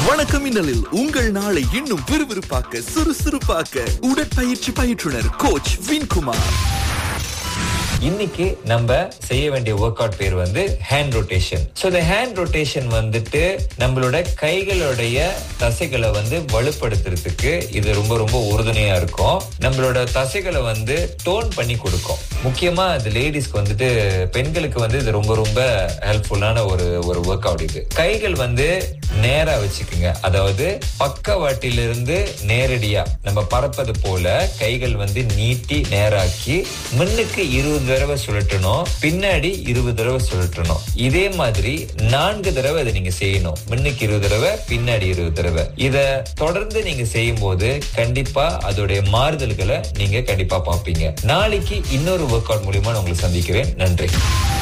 வணக்கம் மின்னலில் உங்கள் நாளை இன்னும் விறுவிறுப்பாக்க சுறுசுறுப்பாக்க உடற்பயிற்சி பயிற்றுனர் கோச் வின்குமார் இன்னைக்கு நம்ம செய்ய வேண்டிய ஒர்க் அவுட் பேர் வந்து ஹேண்ட் ரொட்டேஷன் ஸோ இந்த ஹேண்ட் ரொட்டேஷன் வந்துட்டு நம்மளோட கைகளுடைய தசைகளை வந்து வலுப்படுத்துறதுக்கு இது ரொம்ப ரொம்ப உறுதுணையா இருக்கும் நம்மளோட தசைகளை வந்து டோன் பண்ணி கொடுக்கும் முக்கியமா இது லேடிஸ்க்கு வந்துட்டு பெண்களுக்கு வந்து இது ரொம்ப ரொம்ப ஹெல்ப்ஃபுல்லான ஒரு ஒரு ஒர்க் அவுட் இது கைகள் வந்து நேரா வச்சுக்குங்க அதாவது பக்கவாட்டிலிருந்து நேரடியா நம்ம பறப்பது போல கைகள் வந்து நீட்டி நேராக்கி முன்னுக்கு இருபது தடவை சுழற்றணும் பின்னாடி இருபது தடவை சுழற்றணும் இதே மாதிரி நான்கு தடவை அதை நீங்க செய்யணும் முன்னுக்கு இருபது தடவை பின்னாடி இருபது தடவை இத தொடர்ந்து நீங்க செய்யும் போது கண்டிப்பா அதோடைய மாறுதல்களை நீங்க கண்டிப்பா பார்ப்பீங்க நாளைக்கு இன்னொரு ஒர்க் அவுட் மூலியமா நான் உங்களை சந்திக்கிறேன் நன்றி